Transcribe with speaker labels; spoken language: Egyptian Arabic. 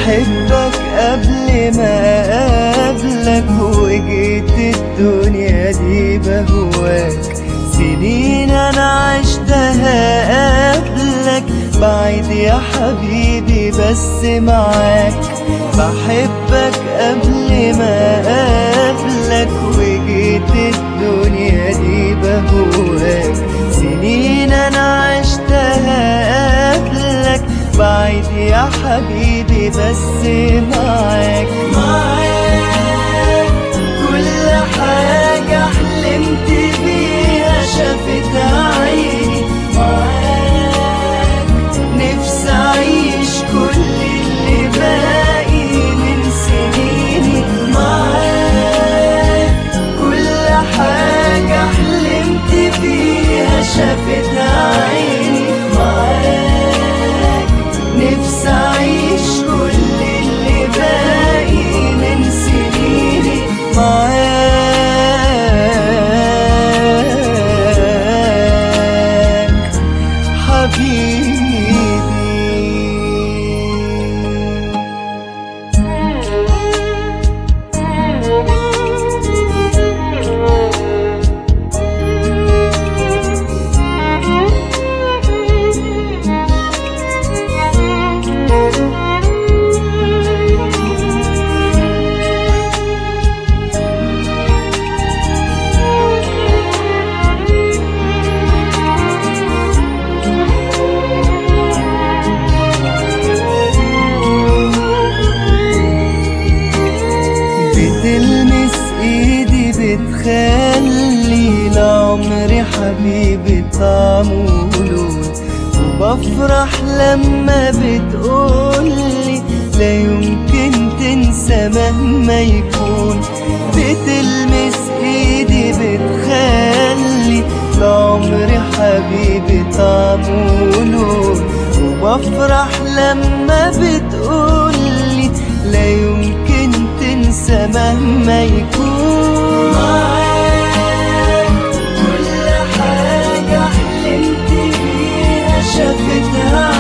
Speaker 1: بحبك قبل ما اقابلك وجيت الدنيا دي بهواك سنين انا عشتها قبلك بعيد يا حبيبي بس معاك بحبك قبل ما اقابلك وجيت الدنيا دي بهواك سنين انا عشتها قبلك بعيد يا حبيبي بس معاك معاك كل حاجة حلمت بيها شافتها عيني معاك نفسي أعيش كل اللي باقي من سنيني معاك كل حاجة حلمت بيها شافتها عيني معاك نفسي أعيش كل اللي باقي من سنيني معاك حبيبي بتلمس ايدي بتخلي لعمري حبيبي طعمه ولون وبفرح لما بتقولي لا يمكن تنسى مهما يكون بتلمس ايدي بتخلي لعمري حبيبي طعمه ولون وبفرح لما بتقولي لا يمكن تنسى مهما يكون معاك كل حاجة حلمت بيها شافتها